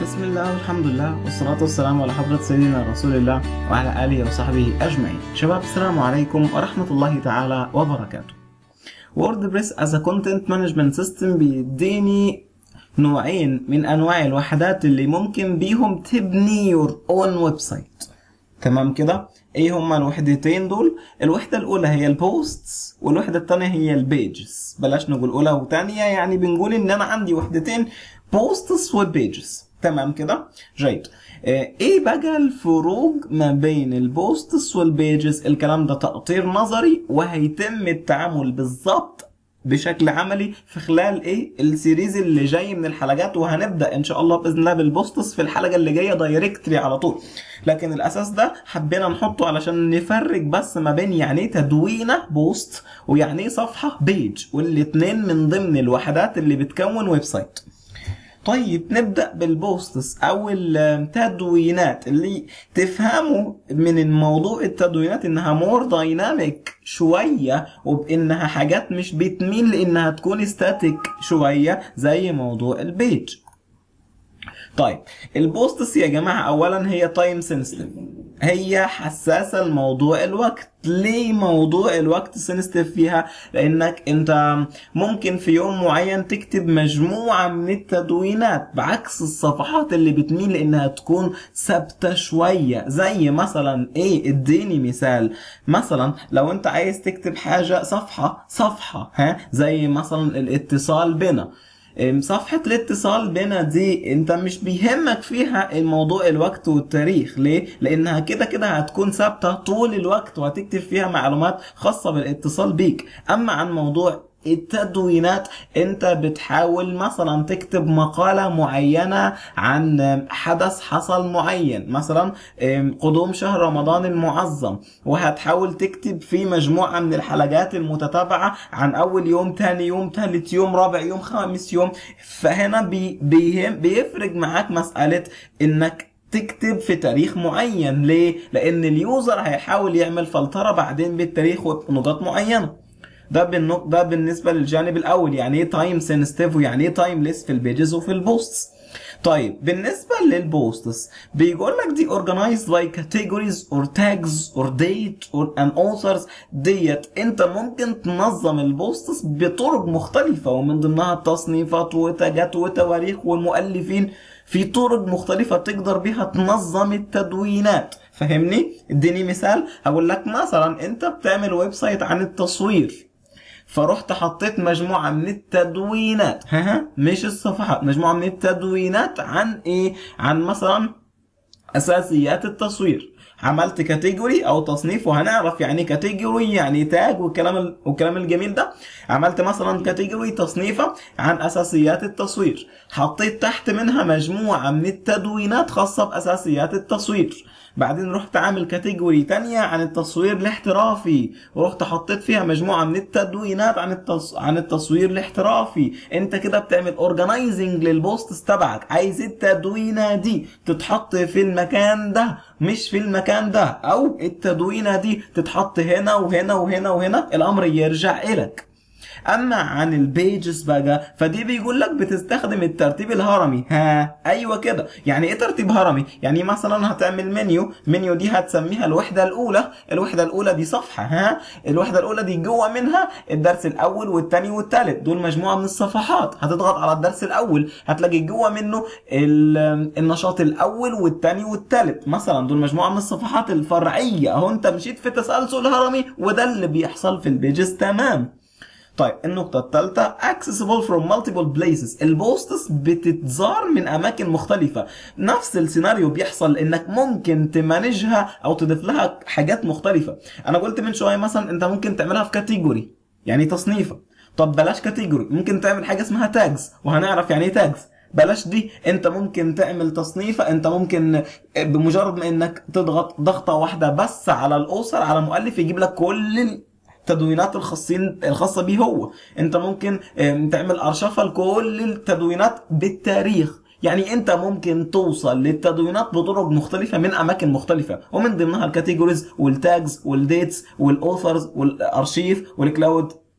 بسم الله والحمد لله والصلاة والسلام على حضرة سيدنا رسول الله وعلى آله وصحبه أجمعين شباب السلام عليكم ورحمة الله تعالى وبركاته ووردبريس as a content management system بيديني نوعين من أنواع الوحدات اللي ممكن بيهم تبني your own website تمام كده ايه هما الوحدتين دول الوحدة الأولى هي البوستس والوحدة التانية هي البيجز بلاش نقول أولى وتانية يعني بنقول إن أنا عندي وحدتين بوستس وبيجز تمام كده جيد آه، ايه بقى الفروق ما بين البوستس والبيجز الكلام ده تقطير نظري وهيتم التعامل بالظبط بشكل عملي في خلال ايه السيريز اللي جاي من الحلقات وهنبدا ان شاء الله باذن الله بالبوستس في الحلقه اللي جايه دايركتلي على طول لكن الاساس ده حبينا نحطه علشان نفرق بس ما بين يعني ايه تدوينه بوست ويعني ايه صفحه بيج والاتنين من ضمن الوحدات اللي بتكون ويب سايت طيب نبدأ بالبوستس أو التدوينات اللي تفهموا من الموضوع التدوينات إنها مور دايناميك شوية وبإنها حاجات مش بتميل لإنها تكون ستاتيك شوية زي موضوع البيج طيب البوستس يا جماعة أولا هي تايم سنسيتيف هي حساسة لموضوع الوقت ليه موضوع الوقت سنسيتيف فيها لانك انت ممكن في يوم معين تكتب مجموعة من التدوينات بعكس الصفحات اللي بتميل لانها تكون ثابتة شوية زي مثلا ايه اديني مثال مثلا لو انت عايز تكتب حاجة صفحة صفحة ها زي مثلا الاتصال بنا صفحة الاتصال بنا دي انت مش بيهمك فيها الموضوع الوقت والتاريخ ليه؟ لانها كده كده هتكون ثابتة طول الوقت وهتكتب فيها معلومات خاصة بالاتصال بيك اما عن موضوع التدوينات انت بتحاول مثلا تكتب مقالة معينة عن حدث حصل معين مثلا قدوم شهر رمضان المعظم وهتحاول تكتب في مجموعة من الحلقات المتتابعة عن اول يوم تاني يوم تالت يوم رابع يوم خامس يوم فهنا بي بيهم بيفرق معاك مسألة انك تكتب في تاريخ معين ليه؟ لان اليوزر هيحاول يعمل فلترة بعدين بالتاريخ ونقاط معينة ده بالنق... ده بالنسبه للجانب الاول يعني ايه تايم سنسيتيف ويعني ايه تايمليس في البيجز وفي البوستس طيب بالنسبة للبوستس بيقول لك دي organized by categories or tags or date or and authors ديت انت ممكن تنظم البوستس بطرق مختلفة ومن ضمنها التصنيفات وتاجات وتواريخ والمؤلفين في طرق مختلفة تقدر بيها تنظم التدوينات فهمني؟ اديني مثال هقول لك مثلا انت بتعمل ويب سايت عن التصوير فرحت حطيت مجموعة من التدوينات ها مش الصفحات مجموعة من التدوينات عن ايه عن مثلا اساسيات التصوير عملت كاتيجوري او تصنيف وهنعرف يعني كاتيجوري يعني تاج والكلام والكلام الجميل ده عملت مثلا كاتيجوري تصنيفه عن اساسيات التصوير حطيت تحت منها مجموعه من التدوينات خاصه باساسيات التصوير بعدين رحت عامل كاتيجوري تانية عن التصوير الاحترافي ورحت حطيت فيها مجموعة من التدوينات عن التص... عن التصوير الاحترافي انت كده بتعمل اورجنايزنج للبوستس تبعك عايز التدوينة دي تتحط في المكان ده مش في المكان ده او التدوينة دي تتحط هنا وهنا وهنا وهنا الامر يرجع الك اما عن البيجز بقى فدي بيقول لك بتستخدم الترتيب الهرمي ها ايوه كده يعني ايه ترتيب هرمي يعني مثلا هتعمل منيو منيو دي هتسميها الوحده الاولى الوحده الاولى دي صفحه ها الوحده الاولى دي جوه منها الدرس الاول والثاني والثالث دول مجموعه من الصفحات هتضغط على الدرس الاول هتلاقي جوه منه النشاط الاول والثاني والثالث مثلا دول مجموعه من الصفحات الفرعيه اهو انت مشيت في تسلسل هرمي وده اللي بيحصل في البيجز تمام طيب النقطة الثالثة accessible from multiple places البوستس بتتزار من أماكن مختلفة نفس السيناريو بيحصل إنك ممكن تمانجها أو تضيف لها حاجات مختلفة أنا قلت من شوية مثلا أنت ممكن تعملها في كاتيجوري يعني تصنيفة طب بلاش كاتيجوري ممكن تعمل حاجة اسمها تاجز وهنعرف يعني ايه تاجز بلاش دي انت ممكن تعمل تصنيفة انت ممكن بمجرد ما انك تضغط ضغطة واحدة بس على الاسر على مؤلف يجيب لك كل التدوينات الخاصين الخاصه بيه هو انت ممكن تعمل ارشفه لكل التدوينات بالتاريخ يعني انت ممكن توصل للتدوينات بطرق مختلفة من اماكن مختلفة ومن ضمنها الكاتيجوريز والتاجز والديتس والاوثرز والارشيف والكلاود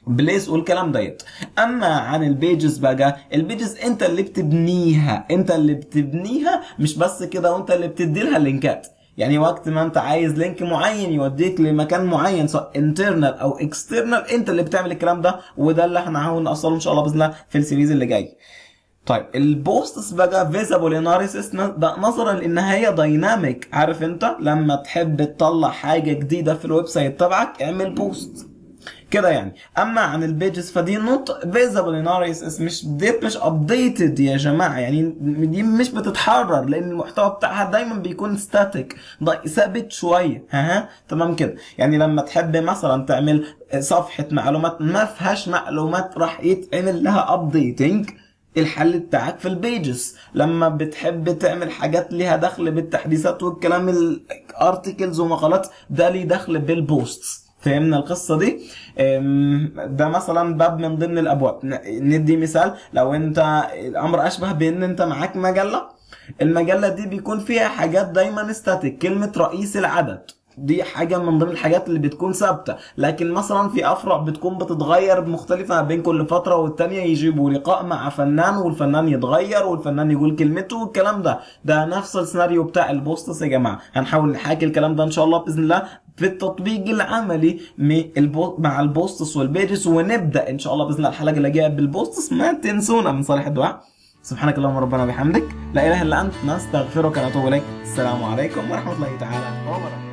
بليس والكلام ديت اما عن البيجز بقى البيجز انت اللي بتبنيها انت اللي بتبنيها مش بس كده وانت اللي بتدي لها اللينكات يعني وقت ما انت عايز لينك معين يوديك لمكان معين سواء انترنال او اكسترنال انت اللي بتعمل الكلام ده وده اللي احنا هنحاول نوصله ان شاء الله باذن الله في السيريز اللي جاي طيب البوستس بقى فيزابل اناليسيس ده نظرا لانها هي دايناميك عارف انت لما تحب تطلع حاجه جديده في الويب سايت تبعك اعمل بوست كده يعني اما عن البيجز فدي نوت فيزابل اناليسيس مش ديت مش ابديتد يا جماعه يعني دي مش بتتحرر لان المحتوى بتاعها دايما بيكون ستاتيك ثابت شويه ها ها تمام كده يعني لما تحب مثلا تعمل صفحه معلومات ما فيهاش معلومات راح يتعمل لها ابديتنج الحل بتاعك في البيجز لما بتحب تعمل حاجات ليها دخل بالتحديثات والكلام الارتكلز ومقالات ده ليه دخل بالبوستس فهمنا القصة دي ده مثلا باب من ضمن الابواب ندي مثال لو انت الامر اشبه بان انت معاك مجلة المجلة دي بيكون فيها حاجات دايما ستاتيك كلمة رئيس العدد دي حاجه من ضمن الحاجات اللي بتكون ثابته لكن مثلا في افرع بتكون بتتغير مختلفه ما بين كل فتره والتانيه يجيبوا لقاء مع فنان والفنان يتغير والفنان يقول كلمته والكلام ده ده نفس السيناريو بتاع البوستس يا جماعه هنحاول نحاكي الكلام ده ان شاء الله باذن الله في التطبيق العملي مع البوستس والبيجز ونبدا ان شاء الله باذن الله الحلقه اللي جايه بالبوستس ما تنسونا من صالح الدعاء سبحانك اللهم ربنا وبحمدك لا اله الا انت نستغفرك ونتوب اليك السلام عليكم ورحمه الله تعالى وبركاته